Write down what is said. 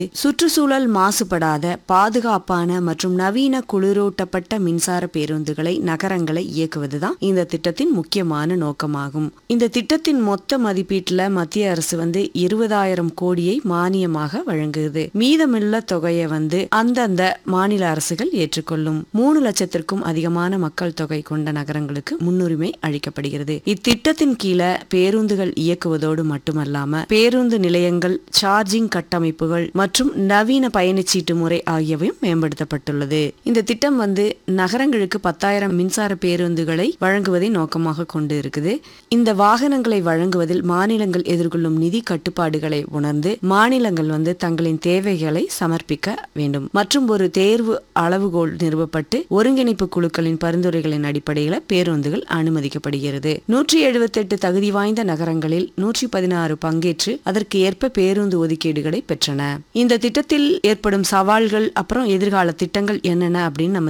சுற்றுச்சூழல் மாசுபடாத பாதுகாப்பான மற்றும் நவீன குளிரூட்டப்பட்ட மின்சார பேருந்துகளை நகரங்களை இயக்குவதுதான் இந்த திட்டத்தின் முக்கியமான நோக்கமாகும் இந்த திட்டத்தின் மொத்த மதிப்பீட்டுல மத்திய அரசு வந்து இருபதாயிரம் கோடியை மானியமாக வழங்குது மீதமுள்ள தொகையை வந்து அந்தந்த மாநில அரசுகள் ஏற்றுக்கொள்ளும் மூணு லட்சத்திற்கும் அதிகமான மக்கள் தொகை கொண்ட நகரங்களுக்கு முன்னுரிமை அளிக்கப்படுகிறது இத்திட்டத்தின் கீழே பேருந்துகள் இயக்குவதோடு மட்டுமல்லாம பேருந்து நிலையங்கள் சார்ஜிங் கட்டமைப்புகள் மற்றும் நவீன பயணச்சீட்டு முறை ஆகியவையும் மேம்படுத்தப்பட்டுள்ளது இந்த திட்டம் வந்து நகரங்களுக்கு பத்தாயிரம் மின்சார பேருந்துகளை வழங்குவதை நோக்கமாக கொண்டு இருக்குது இந்த வாகனங்களை வழங்குவதில் மாநிலங்கள் எதிர்கொள்ளும் நிதி கட்டுப்பாடுகளை உணர்ந்து மாநிலங்கள் வந்து தங்களின் தேவைகளை சமர்ப்பிக்க வேண்டும் மற்றும் ஒரு தேர்வு அளவுகோல் நிறுவப்பட்டு ஒருங்கிணைப்பு குழுக்களின் பரிந்துரைகளின் அடிப்படையில் பேருந்துகள் அனுமதிக்கப்படுகிறது நூற்றி எழுபத்தெட்டு தகுதி வாய்ந்த நகரங்களில் நூற்றி பதினாறு பங்கேற்று அதற்கு ஏற்ப பேருந்து ஒதுக்கீடுகளை பெற்றன இந்த திட்டத்தில் ஏற்படும் சவால்கள் அப்புறம் எதிர்கால திட்டங்கள் என்னென்ன அப்படின்னு நம்ம